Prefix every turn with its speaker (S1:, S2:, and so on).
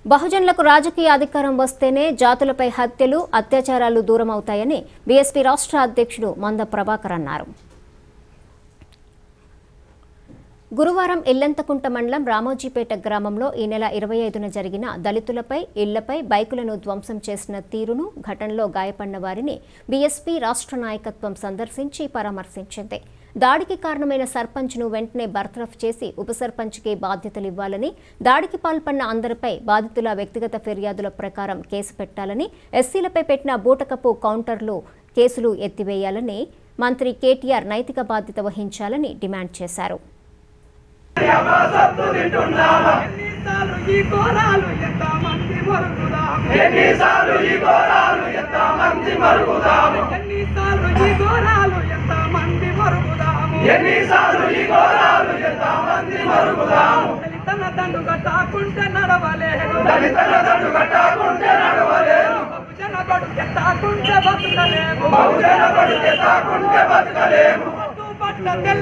S1: బహుజనులకు రాజకీయ అధికారం వస్తేనే జాతులపై హత్యలు అత్యాచారాలు దూరమవుతాయని బీఎస్పీ రాష్ట్ర అధ్యక్షుడు మంద ప్రభాకర్ అన్నారు గురువారం ఇల్లంతకుంట మండలం రామోజీపేట గ్రామంలో ఈ నెల ఇరవై ఐదున జరిగిన దళితులపై ఇళ్లపై బైకులను ధ్వంసం చేసిన తీరును ఘటనలో గాయపడిన వారిని బీఎస్పీ రాష్ట్ర నాయకత్వం సందర్శించి పరామర్శించింది దాడికి కారణమైన సర్పంచ్ను వెంటనే బర్తరఫ్ చేసి ఉప సర్పంచ్కి బాధ్యతలు ఇవ్వాలని దాడికి పాల్పడిన అందరిపై బాధితుల వ్యక్తిగత ఫిర్యాదుల ప్రకారం కేసు పెట్టాలని ఎస్సీలపై పెట్టిన బూటకపు కౌంటర్లు కేసులు ఎత్తివేయాలని మంత్రి కేటీఆర్ నైతిక బాధ్యత వహించాలని డిమాండ్ చేశారు
S2: ఎన్నిసార్లు ఈ ఘోరాలు ఎంతమంది మరుగుదాము
S3: ఎన్నిసార్లు ఈ ఘోరాలు ఎంతమంది మరుగుదాము
S2: ఎన్నిసార్లు ఈ ఘోరాలు ఎంతమంది మరుగుదాము
S3: ఎన్నిసార్లు ఈ ఘోరాలు ఎంతమంది మరుగుదాము
S2: దళితన దండు కట్టాకుంటే నడవలేదు
S3: దళితుల దండు కట్టకుంటే నడవలేను
S2: బహుజన బడుగు ఎత్తాకుంటే బతుకలేము
S3: బహుజన పడితే తాకుంటే బతకలేము
S2: పొద్దు పట్ల తెల్ల